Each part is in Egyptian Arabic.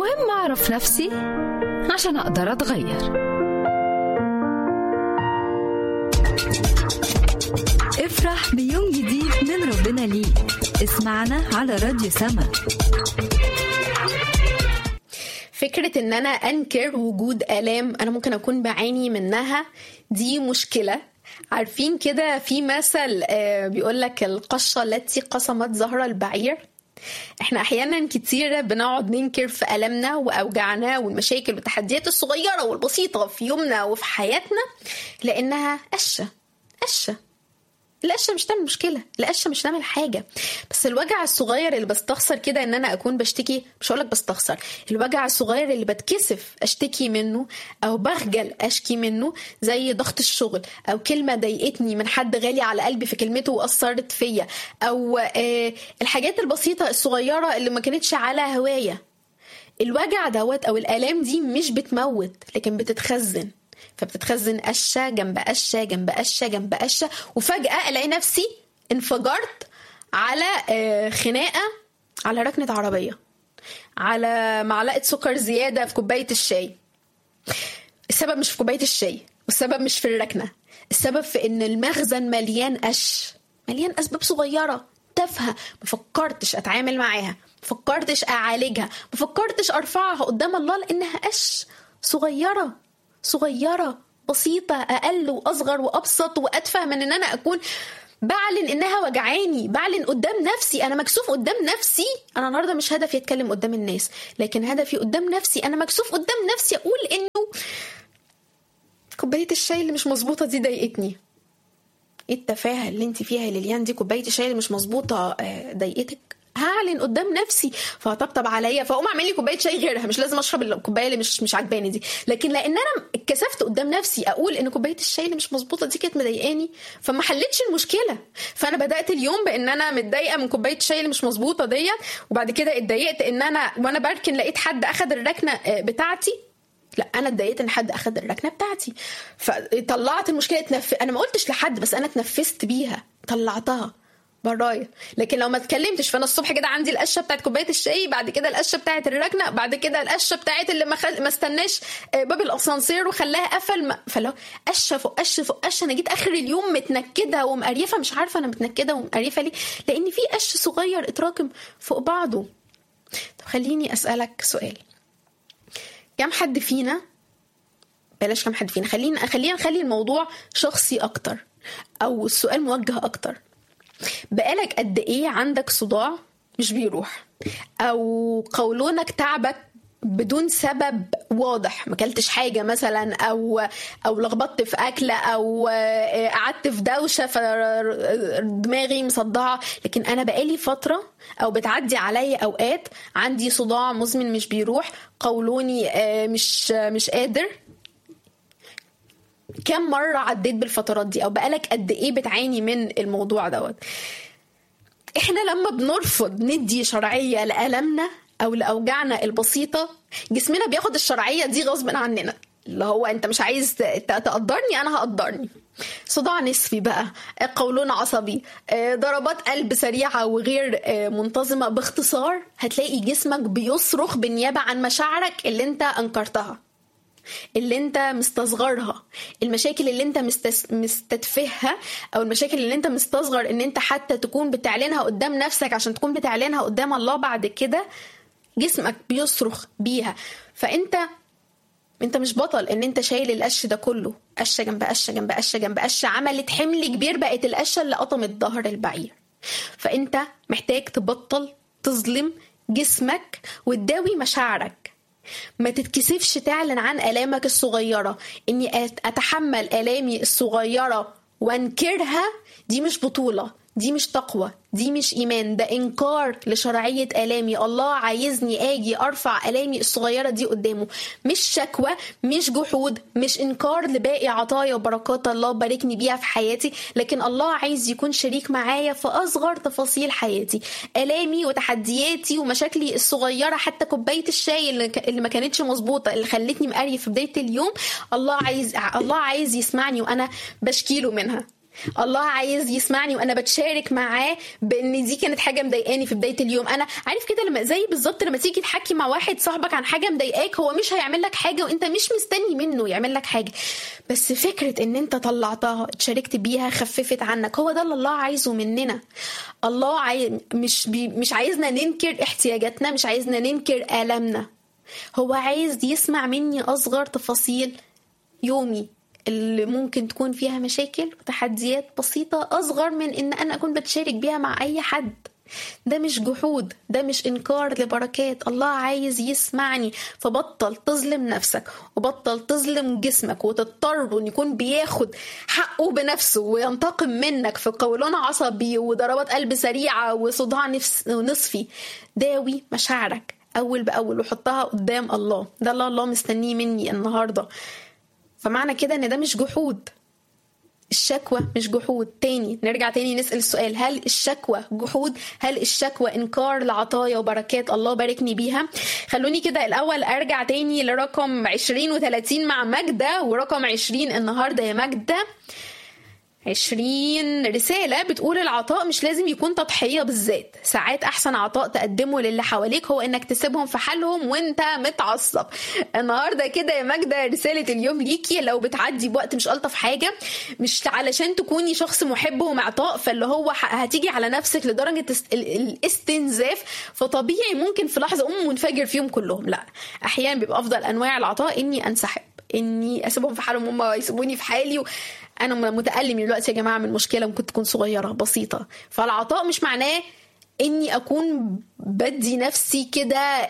المهم أعرف نفسي عشان أقدر أتغير افرح بيوم جديد من ربنا ليك اسمعنا على راديو سما فكرة ان انا انكر وجود الام انا ممكن اكون بعاني منها دي مشكلة عارفين كده في مثل آه، بيقول لك القشة التي قسمت ظهر البعير احنا احيانا كتيرة بنقعد ننكر في ألمنا وأوجاعنا والمشاكل والتحديات الصغيرة والبسيطة في يومنا وفي حياتنا لأنها قشة قشة القشه مش تعمل مشكله القشه مش تعمل حاجه بس الوجع الصغير اللي بستخسر كده ان انا اكون بشتكي مش هقولك بستخسر الوجع الصغير اللي بتكسف اشتكي منه او بخجل اشكي منه زي ضغط الشغل او كلمه ضايقتني من حد غالي على قلبي في كلمته واثرت فيا او آه الحاجات البسيطه الصغيره اللي ما كانتش على هوايه الوجع دوت او الالام دي مش بتموت لكن بتتخزن فبتتخزن قشه جنب قشه جنب قشه جنب قشه وفجاه الاقي نفسي انفجرت على آه، خناقه على ركنه عربيه على معلقه سكر زياده في كوبايه الشاي السبب مش في كوبايه الشاي والسبب مش في الركنه السبب في ان المخزن مليان قش مليان اسباب صغيره تافهه ما فكرتش اتعامل معاها ما فكرتش اعالجها ما فكرتش ارفعها قدام الله لانها قش صغيره صغيره بسيطه اقل واصغر وابسط واتفه من ان انا اكون بعلن انها وجعاني بعلن قدام نفسي انا مكسوف قدام نفسي انا النهارده مش هدفي اتكلم قدام الناس لكن هدفي قدام نفسي انا مكسوف قدام نفسي اقول انه كوبايه الشاي اللي مش مظبوطه دي ضايقتني ايه التفاهه اللي انت فيها يا ليليان دي كوبايه الشاي اللي مش مظبوطه آه، ضايقتك هعلن قدام نفسي فهطبطب عليا فاقوم اعمل لي كوبايه شاي غيرها مش لازم اشرب الكوبايه اللي مش مش عجباني دي لكن لان انا اتكسفت قدام نفسي اقول ان كوبايه الشاي اللي مش مظبوطه دي كانت مضايقاني فما حلتش المشكله فانا بدات اليوم بان انا متضايقه من كوبايه الشاي اللي مش مظبوطه ديت وبعد كده اتضايقت ان انا وانا بركن لقيت حد اخد الركنه آه، بتاعتي لا انا اتضايقت ان حد اخد الركنه بتاعتي فطلعت المشكله اتنف... انا ما قلتش لحد بس انا اتنفست بيها طلعتها برايا لكن لو ما اتكلمتش فانا الصبح كده عندي القشه بتاعت كوبايه الشاي بعد كده القشه بتاعت الركنه بعد كده القشه بتاعت اللي ما, خل... ما استناش آه، باب الاسانسير وخلاها قفل ما... فلو قشه فوق قشه فوق قشه انا جيت اخر اليوم متنكده ومقريفه مش عارفه انا متنكده ومقريفه ليه لان في قش صغير اتراكم فوق بعضه طب خليني اسالك سؤال كم حد فينا بلاش كم حد فينا خلينا خلينا نخلي الموضوع شخصي اكتر او السؤال موجه اكتر بقالك قد ايه عندك صداع مش بيروح او قولونك تعبك بدون سبب واضح ما اكلتش حاجه مثلا او او لخبطت في اكله او آه، قعدت في دوشه فدماغي مصدعه لكن انا بقالي فتره او بتعدي عليا اوقات عندي صداع مزمن مش بيروح قولوني آه، مش مش قادر كم مرة عديت بالفترات دي أو بقالك قد إيه بتعاني من الموضوع دوت إحنا لما بنرفض ندي شرعية لألمنا أو لأوجاعنا البسيطة جسمنا بياخد الشرعية دي غصب عننا اللي هو أنت مش عايز ت- ت- تقدرني أنا هقدرني صداع نصفي بقى قولون عصبي آه، ضربات قلب سريعة وغير آه، منتظمة باختصار هتلاقي جسمك بيصرخ بالنيابة عن مشاعرك اللي انت أنكرتها اللي انت مستصغرها المشاكل اللي انت مستس... مستتفهها او المشاكل اللي انت مستصغر ان انت حتى تكون بتعلنها قدام نفسك عشان تكون بتعلنها قدام الله بعد كده جسمك بيصرخ بيها فانت انت مش بطل ان انت شايل القش ده كله قشه جنب قشه جنب قشه جنب قشه عملت حمل كبير بقت القشه اللي قطمت ظهر البعير فانت محتاج تبطل تظلم جسمك وتداوي مشاعرك ما تتكسفش تعلن عن آلامك الصغيرة إني أت- أتحمل آلامي الصغيرة وأنكرها دي مش بطولة دي مش تقوى دي مش إيمان ده إنكار لشرعية آلامي الله عايزني آجي أرفع آلامي الصغيرة دي قدامه مش شكوى مش جحود مش إنكار لباقي عطايا وبركات الله باركني بيها في حياتي لكن الله عايز يكون شريك معايا في أصغر تفاصيل حياتي آلامي وتحدياتي ومشاكلي الصغيرة حتى كوباية الشاي اللي, ك- اللي ما كانتش مظبوطة اللي خلتني مقري في بداية اليوم الله عايز الله عايز يسمعني وأنا بشكيله منها الله عايز يسمعني وانا بتشارك معاه بان دي كانت حاجه مضايقاني في بدايه اليوم انا عارف كده لما زي بالظبط لما تيجي تحكي مع واحد صاحبك عن حاجه مضايقاك هو مش هيعمل لك حاجه وانت مش مستني منه يعمل لك حاجه بس فكره ان انت طلعتها اتشاركت بيها خففت عنك هو ده اللي الله عايزه مننا الله عاي... مش بي... مش عايزنا ننكر احتياجاتنا مش عايزنا ننكر آلامنا هو عايز يسمع مني اصغر تفاصيل يومي اللي ممكن تكون فيها مشاكل وتحديات بسيطة أصغر من إن أنا أكون بتشارك بيها مع أي حد ده مش جحود ده مش إنكار لبركات الله عايز يسمعني فبطل تظلم نفسك وبطل تظلم جسمك وتضطر إن يكون بياخد حقه بنفسه وينتقم منك في قولون عصبي وضربات قلب سريعة وصداع نفس نصفي داوي مشاعرك أول بأول وحطها قدام الله ده اللي الله مستنيه مني النهارده فمعنى كده ان ده مش جحود الشكوى مش جحود تاني نرجع تاني نسأل السؤال هل الشكوى جحود هل الشكوى انكار لعطايا وبركات الله باركني بيها خلوني كده الاول ارجع تاني لرقم 20 و30 مع ماجدة ورقم 20 النهاردة يا ماجدة 20 رسالة بتقول العطاء مش لازم يكون تضحية بالذات ساعات أحسن عطاء تقدمه للي حواليك هو إنك تسيبهم في حالهم وإنت متعصب النهاردة كده يا ماجدة رسالة اليوم ليكي لو بتعدي بوقت مش ألطف حاجة مش علشان تكوني شخص محب ومعطاء فاللي هو هتيجي على نفسك لدرجة الاستنزاف فطبيعي ممكن في لحظة أم منفجر فيهم كلهم لا أحيانا بيبقى أفضل أنواع العطاء إني أنسحب اني اسيبهم في حالهم هم يسيبوني في حالي و... انا متالم دلوقتي يا جماعه من مشكله ممكن تكون صغيره بسيطه فالعطاء مش معناه اني اكون بدي نفسي كده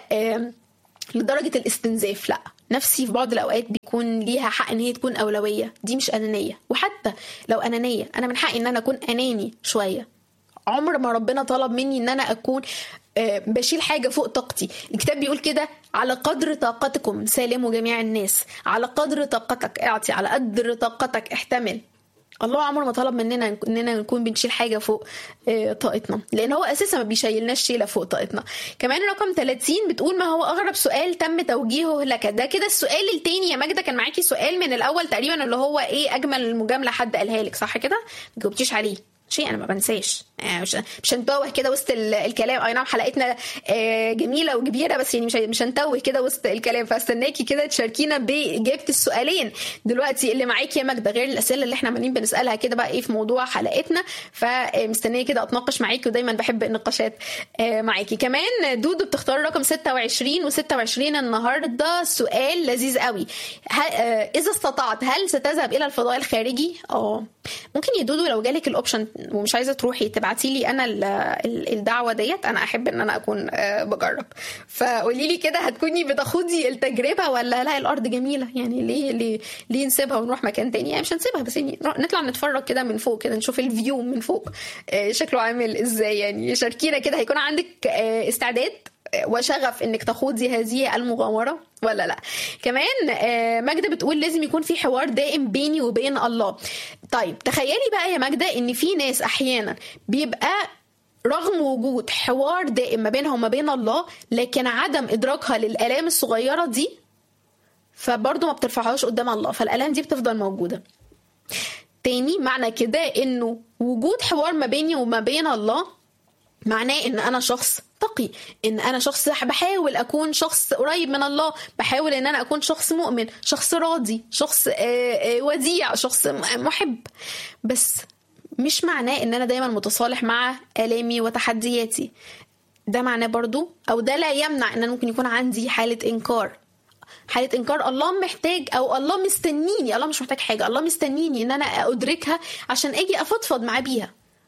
لدرجه الاستنزاف لا نفسي في بعض الاوقات بيكون ليها حق ان هي تكون اولويه دي مش انانيه وحتى لو انانيه انا من حقي ان انا اكون اناني شويه عمر ما ربنا طلب مني ان انا اكون بشيل حاجه فوق طاقتي الكتاب بيقول كده على قدر طاقتكم سالموا جميع الناس على قدر طاقتك اعطي على قدر طاقتك احتمل الله عمره ما طلب مننا اننا نكون بنشيل حاجه فوق طاقتنا لان هو اساسا ما بيشيلناش شيله فوق طاقتنا كمان رقم 30 بتقول ما هو اغرب سؤال تم توجيهه لك ده كده السؤال التاني يا ماجده كان معاكي سؤال من الاول تقريبا اللي هو ايه اجمل مجامله حد قالها لك صح كده ما جاوبتيش عليه شيء انا ما بنساش مش مش هنتوه كده وسط الكلام اي نعم حلقتنا جميله وكبيره بس يعني مش مش هنتوه كده وسط الكلام فاستناكي كده تشاركينا باجابه السؤالين دلوقتي اللي معاكي يا ماجده غير الاسئله اللي احنا عمالين بنسالها كده بقى ايه في موضوع حلقتنا فمستنيه كده اتناقش معاكي ودايما بحب النقاشات معاكي كمان دودو بتختار رقم 26 و26 النهارده سؤال لذيذ قوي اذا استطعت هل ستذهب الى الفضاء الخارجي اه ممكن يا دودو لو جالك الاوبشن ومش عايزه تروحي تبعتي لي انا الدعوه ديت انا احب ان انا اكون بجرب فقولي لي كده هتكوني بتاخدي التجربه ولا لا الارض جميله يعني ليه ليه ليه نسيبها ونروح مكان تاني يعني مش هنسيبها بس يعني نطلع نتفرج كده من فوق كده نشوف الفيو من فوق شكله عامل ازاي يعني شاركينا كده هيكون عندك استعداد وشغف انك تخوضي هذه المغامره ولا لا كمان ماجده بتقول لازم يكون في حوار دائم بيني وبين الله طيب تخيلي بقى يا ماجده ان في ناس احيانا بيبقى رغم وجود حوار دائم ما بينها وما بين الله لكن عدم ادراكها للالام الصغيره دي فبرضه ما بترفعهاش قدام الله فالالام دي بتفضل موجوده تاني معنى كده انه وجود حوار ما بيني وما بين الله معناه ان انا شخص تقي ان انا شخص بحاول اكون شخص قريب من الله بحاول ان انا اكون شخص مؤمن شخص راضي شخص وديع شخص محب بس مش معناه ان انا دايما متصالح مع الامي وتحدياتي ده معناه برضو او ده لا يمنع ان انا ممكن يكون عندي حاله انكار حاله انكار الله محتاج او الله مستنيني الله مش محتاج حاجه الله مستنيني ان انا ادركها عشان اجي افضفض معاه بيها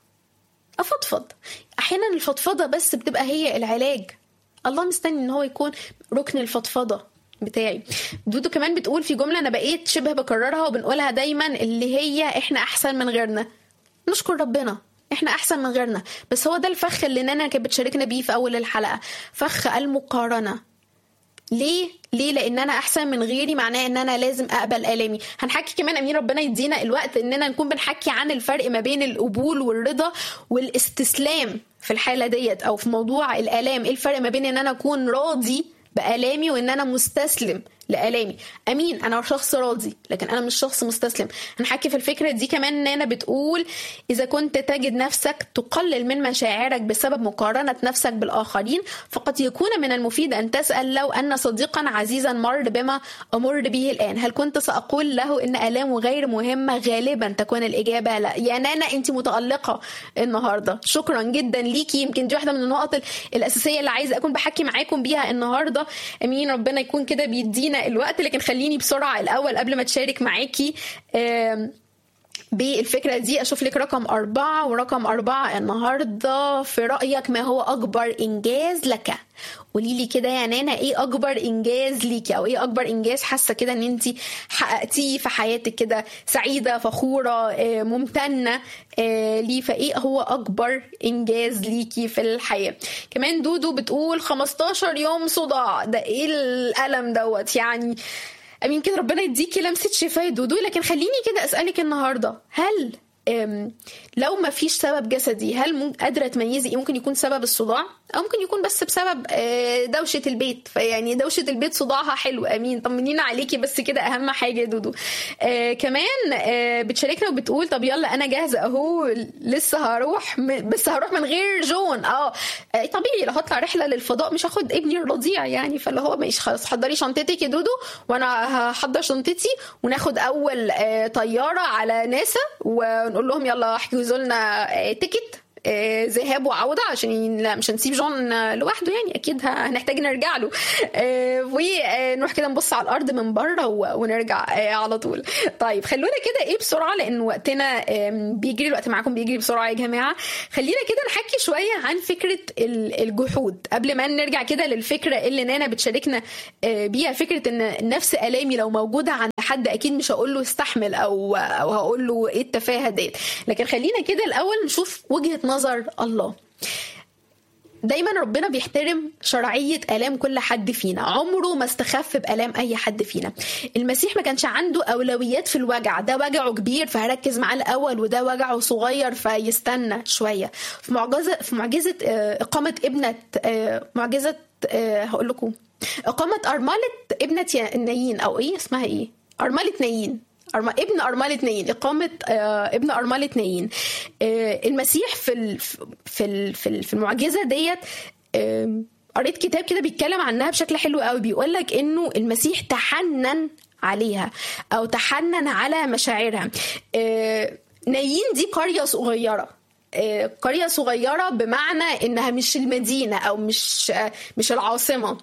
افضفض احيانا الفضفضه بس بتبقى هي العلاج الله مستني ان هو يكون ركن الفضفضه بتاعي دودو كمان بتقول في جمله انا بقيت شبه بكررها وبنقولها دايما اللي هي احنا احسن من غيرنا نشكر ربنا احنا احسن من غيرنا بس هو ده الفخ اللي نانا كانت بتشاركنا بيه في اول الحلقه فخ المقارنه ليه ليه لان انا احسن من غيري معناه ان انا لازم اقبل الامي هنحكي كمان امين ربنا يدينا الوقت اننا نكون بنحكي عن الفرق ما بين القبول والرضا والاستسلام في الحاله ديت او في موضوع الالام ايه الفرق ما بين ان انا اكون راضي بالامي وان انا مستسلم لآلامي امين انا شخص راضي لكن انا مش شخص مستسلم هنحكي في الفكره دي كمان نانا بتقول اذا كنت تجد نفسك تقلل من مشاعرك بسبب مقارنه نفسك بالاخرين فقد يكون من المفيد ان تسال لو ان صديقا عزيزا مر بما امر به الان هل كنت ساقول له ان الامه غير مهمه غالبا تكون الاجابه لا يا نانا انت متالقه النهارده شكرا جدا ليكي يمكن دي واحده من النقط الاساسيه اللي عايزه اكون بحكي معاكم بيها النهارده امين ربنا يكون كده بيدينا الوقت لكن خليني بسرعه الاول قبل ما تشارك معاكي بالفكرة دي أشوف لك رقم أربعة ورقم أربعة النهاردة في رأيك ما هو أكبر إنجاز لك قولي لي كده يا نانا ايه اكبر انجاز ليكي او ايه اكبر انجاز حاسه كده ان انت حققتيه في حياتك كده سعيده فخوره ممتنه ليه فايه هو اكبر انجاز ليكي في الحياه كمان دودو بتقول 15 يوم صداع ده ايه الالم دوت يعني امين كده ربنا يديكي لمسه شفاء دودو لكن خليني كده اسالك النهارده هل لو ما فيش سبب جسدي هل قادرة تميزي ايه ممكن يكون سبب الصداع او ممكن يكون بس بسبب دوشة البيت فيعني دوشة البيت صداعها حلو امين طمنينا عليكي بس كده اهم حاجة يا دودو آه كمان آه بتشاركنا وبتقول طب يلا انا جاهزة اهو لسه هروح بس هروح من غير جون اه طبيعي لو هطلع رحلة للفضاء مش هاخد ابني الرضيع يعني فاللي هو ماشي خلاص حضري شنطتك يا دودو وانا هحضر شنطتي وناخد اول آه طيارة على ناسا ونقول لهم يلا احجزوا لنا تيكت ذهاب وعوده عشان لا مش هنسيب جون لوحده يعني اكيد هنحتاج نرجع له ونروح كده نبص على الارض من بره ونرجع على طول طيب خلونا كده ايه بسرعه لان وقتنا بيجري الوقت معاكم بيجري بسرعه يا جماعه خلينا كده نحكي شويه عن فكره الجحود قبل ما نرجع كده للفكره اللي نانا بتشاركنا بيها فكره ان نفس الامي لو موجوده عند حد اكيد مش هقول له استحمل او او هقول له ايه التفاهه ديت لكن خلينا كده الاول نشوف وجهه نظر الله دايما ربنا بيحترم شرعية آلام كل حد فينا عمره ما استخف بآلام أي حد فينا المسيح ما كانش عنده أولويات في الوجع ده وجعه كبير فهركز معاه الأول وده وجعه صغير فيستنى شوية في معجزة في معجزة إقامة ابنة معجزة هقول لكم إقامة أرملة ابنة نايين أو إيه اسمها إيه أرملة نايين أرم... ابن أرملة نايين إقامة آه ابن أرملة نايين آه المسيح في ال... في ال... في المعجزة ديت آه قريت كتاب كده بيتكلم عنها بشكل حلو قوي بيقول لك إنه المسيح تحنن عليها أو تحنن على مشاعرها آه نايين دي قرية صغيرة قرية صغيرة بمعنى إنها مش المدينة أو مش مش العاصمة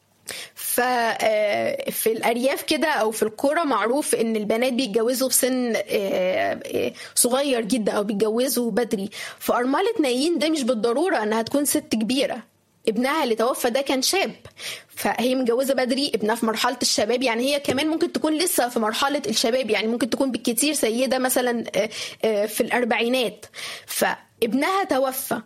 ففي الارياف كده او في القرى معروف ان البنات بيتجوزوا في سن صغير جدا او بيتجوزوا بدري فارمله نايين ده مش بالضروره انها تكون ست كبيره ابنها اللي توفى ده كان شاب فهي متجوزه بدري ابنها في مرحله الشباب يعني هي كمان ممكن تكون لسه في مرحله الشباب يعني ممكن تكون بالكتير سيده مثلا في الاربعينات فابنها توفى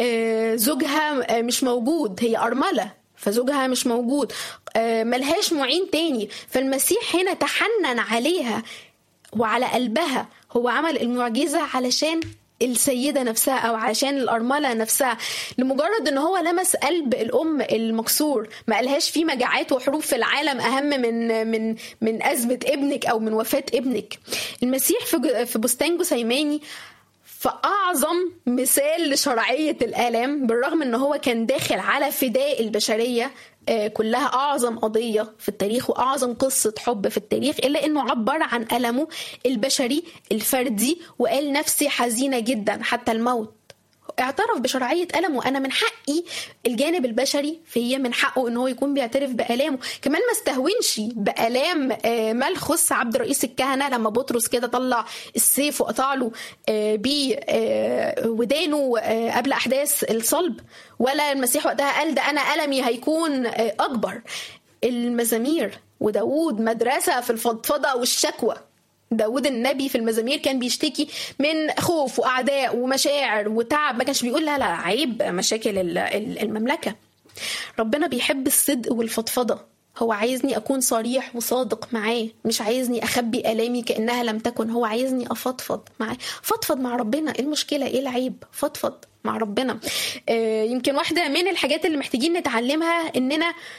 زوجها مش موجود هي ارمله فزوجها مش موجود ملهاش معين تاني فالمسيح هنا تحنن عليها وعلى قلبها هو عمل المعجزة علشان السيدة نفسها أو عشان الأرملة نفسها لمجرد إن هو لمس قلب الأم المكسور ما قالهاش في مجاعات وحروب في العالم أهم من من من أزمة ابنك أو من وفاة ابنك المسيح في في بستان جثيماني فأعظم مثال لشرعية الآلام بالرغم أنه هو كان داخل على فداء البشرية كلها أعظم قضية في التاريخ وأعظم قصة حب في التاريخ إلا أنه عبر عن ألمه البشري الفردي وقال نفسي حزينة جدا حتى الموت اعترف بشرعية ألمه أنا من حقي الجانب البشري فهي من حقه إن هو يكون بيعترف بآلامه كمان ما استهونش بآلام ملخص عبد رئيس الكهنة لما بطرس كده طلع السيف وقطع له بيه ودانه قبل أحداث الصلب ولا المسيح وقتها قال ده أنا ألمي هيكون أكبر المزامير وداود مدرسة في الفضفضة والشكوى داود النبي في المزامير كان بيشتكي من خوف واعداء ومشاعر وتعب ما كانش بيقول لا لا عيب مشاكل المملكه ربنا بيحب الصدق والفضفضه هو عايزني اكون صريح وصادق معاه مش عايزني اخبي الامي كانها لم تكن هو عايزني افضفض معاه فضفض مع ربنا ايه المشكله ايه العيب فضفض مع ربنا آه يمكن واحده من الحاجات اللي محتاجين نتعلمها اننا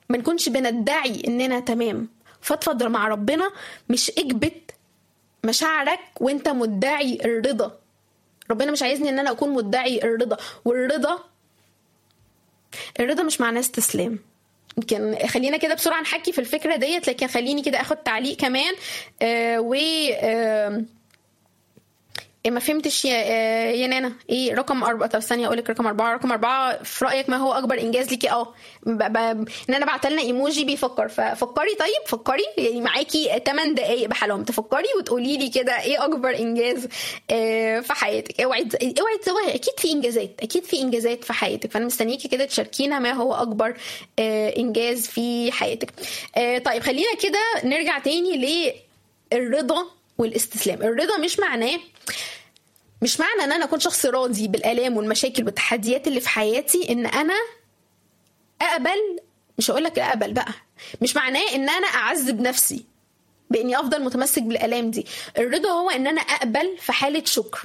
ما نكونش بندعي اننا تمام فضفض مع ربنا مش اكبت مشاعرك وانت مدعي الرضا ربنا مش عايزني ان انا اكون مدعي الرضا والرضا الرضا مش معناه استسلام يمكن خلينا كده بسرعه نحكي في الفكره ديت لكن خليني كده اخد تعليق كمان آه و آه ما فهمتش يا آه يا نانا ايه رقم أربعة طب ثانيه اقول لك رقم أربعة رقم أربعة في رايك ما هو اكبر انجاز ليكي اه ب... ب... ان انا بعت لنا ايموجي بيفكر ففكري طيب فكري يعني معاكي 8 دقائق بحالهم تفكري وتقولي لي كده ايه اكبر انجاز آه في حياتك اوعي اوعي تزوقي اكيد في انجازات اكيد في انجازات في حياتك فانا مستنيكي كده تشاركينا ما هو اكبر آه انجاز في حياتك آه طيب خلينا كده نرجع تاني للرضا والاستسلام الرضا مش معناه مش معنى ان انا اكون شخص راضي بالالام والمشاكل والتحديات اللي في حياتي ان انا اقبل مش هقول لك اقبل بقى مش معناه ان انا اعذب نفسي باني افضل متمسك بالالام دي الرضا هو ان انا اقبل في حاله شكر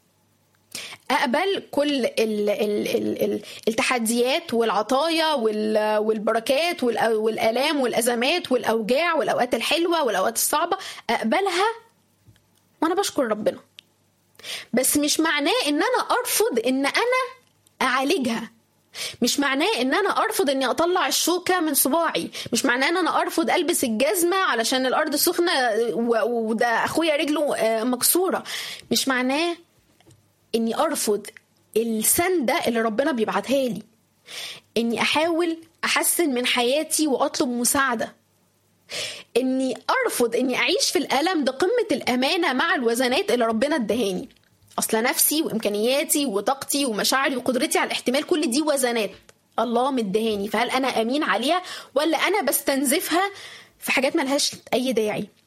اقبل كل ال ال ال ال التحديات والعطايا والبركات والالام والازمات والاوجاع والاوقات الحلوه والاوقات الصعبه اقبلها وانا بشكر ربنا بس مش معناه ان انا ارفض ان انا اعالجها مش معناه ان انا ارفض اني اطلع الشوكه من صباعي مش معناه ان انا ارفض البس الجزمه علشان الارض سخنه وده اخويا رجله مكسوره مش معناه اني ارفض السنده اللي ربنا بيبعتها لي اني احاول احسن من حياتي واطلب مساعده اني ارفض اني اعيش في الالم ده قمه الامانه مع الوزنات اللي ربنا ادهاني اصل نفسي وامكانياتي وطاقتي ومشاعري وقدرتي على الاحتمال كل دي وزنات الله مدهاني فهل انا امين عليها ولا انا بستنزفها في حاجات ملهاش اي داعي